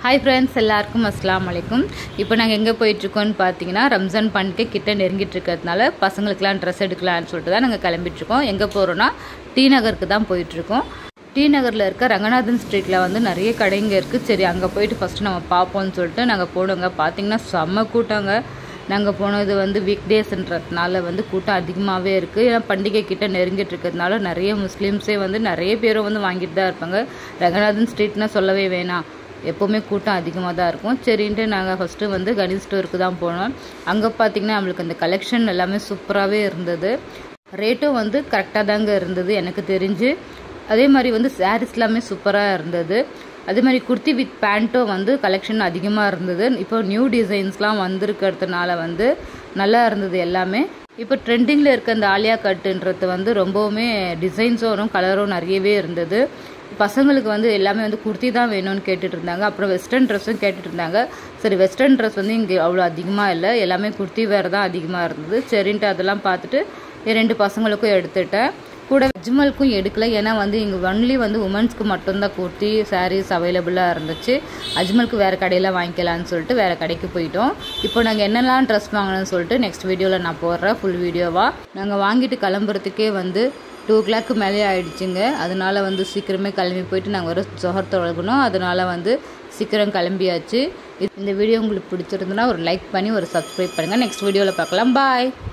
hi friends எல்லாருக்கும் அஸ்லாம் வலைக்கும் இப்போ நாங்கள் எங்கே போயிட்டுருக்கோம்னு பார்த்தீங்கன்னா ரம்ஜான் பண்டிகை கிட்ட நெருங்கிட்டு இருக்கிறதுனால பசங்களுக்குலாம் ட்ரெஸ் எடுக்கலாம்னு சொல்லிட்டு தான் நாங்கள் கிளம்பிட்டுருக்கோம் எங்கே போகிறோன்னா டி நகருக்கு தான் போயிட்டுருக்கோம் டி நகரில் இருக்க ரங்கநாதன் ஸ்ட்ரீட்டில் வந்து நிறைய கடைங்க இருக்குது சரி அங்கே போயிட்டு ஃபஸ்ட்டு நம்ம பார்ப்போம்னு சொல்லிட்டு நாங்கள் போனோங்க பார்த்தீங்கன்னா செம்ம கூட்டங்க நாங்கள் போனது வந்து வீக் டேஸ்ன்றதுனால வந்து கூட்டம் அதிகமாகவே இருக்குது ஏன்னா பண்டிகை கிட்ட நெருங்கிட்டு இருக்கிறதுனால நிறைய முஸ்லீம்ஸே வந்து நிறைய பேரும் வந்து வாங்கிட்டு தான் இருப்பாங்க ரங்கநாதன் ஸ்ட்ரீட்னா சொல்லவே வேணாம் எப்போவுமே கூட்டம் அதிகமாக தான் இருக்கும் சரின்ட்டு நாங்கள் ஃபஸ்ட்டு வந்து கணேஷ் ஸ்டோருக்கு தான் போனோம் அங்கே பார்த்தீங்கன்னா நம்மளுக்கு அந்த கலெக்ஷன் எல்லாமே சூப்பராகவே இருந்தது ரேட்டும் வந்து கரெக்டாக தாங்க இருந்தது எனக்கு தெரிஞ்சு அதே மாதிரி வந்து சாரீஸ் எல்லாமே சூப்பராக இருந்தது அதே மாதிரி குர்த்தி வித் பேண்ட்டும் வந்து கலெக்ஷன் அதிகமாக இருந்தது இப்போ நியூ டிசைன்ஸ்லாம் வந்திருக்கிறதுனால வந்து நல்லா இருந்தது எல்லாமே இப்போ ட்ரெண்டிங்கில் இருக்க அந்த ஆலியா கட்டுன்றது வந்து ரொம்பவுமே டிசைன்ஸும் கலரும் நிறையவே இருந்தது பசங்களுக்கு வந்து எல்லாமே வந்து குர்த்தி தான் வேணும்னு கேட்டுட்டு இருந்தாங்க அப்புறம் வெஸ்டர்ன் ட்ரெஸ்ஸும் கேட்டுட்டு இருந்தாங்க சரி வெஸ்டர்ன் ட்ரெஸ் வந்து இங்கே அவ்வளோ அதிகமாக இல்லை எல்லாமே குர்த்தி வேறு தான் அதிகமாக இருந்தது சரின்ட்டு அதெல்லாம் பார்த்துட்டு என் ரெண்டு பசங்களுக்கும் எடுத்துட்டேன் கூட அஜ்மலுக்கும் எடுக்கல ஏன்னா வந்து இங்கே ஒன்லி வந்து உமன்ஸ்க்கு மட்டும்தான் குர்த்தி சாரீஸ் அவைலபிளாக இருந்துச்சு அஜ்மலுக்கு வேறு கடையில் வாங்கிக்கலாம்னு சொல்லிட்டு வேறு கடைக்கு போயிட்டோம் இப்போ நாங்கள் என்னெல்லாம் ட்ரெஸ் வாங்கணும்னு சொல்லிட்டு நெக்ஸ்ட் வீடியோவில் நான் போடுறேன் ஃபுல் வீடியோவாக நாங்கள் வாங்கிட்டு கிளம்புறதுக்கே வந்து டூ கிளாக்கு மேலே ஆயிடுச்சுங்க அதனால வந்து சீக்கிரமே கிளம்பி போயிட்டு நாங்கள் ஒரு ஜொஹர் தொழகணும் அதனால வந்து சீக்கிரம் கிளம்பியாச்சு இந்த வீடியோ உங்களுக்கு பிடிச்சிருந்துன்னா ஒரு லைக் பண்ணி ஒரு சப்ஸ்கிரைப் பண்ணுங்கள் நெக்ஸ்ட் வீடியோவில் பார்க்கலாம் பாய்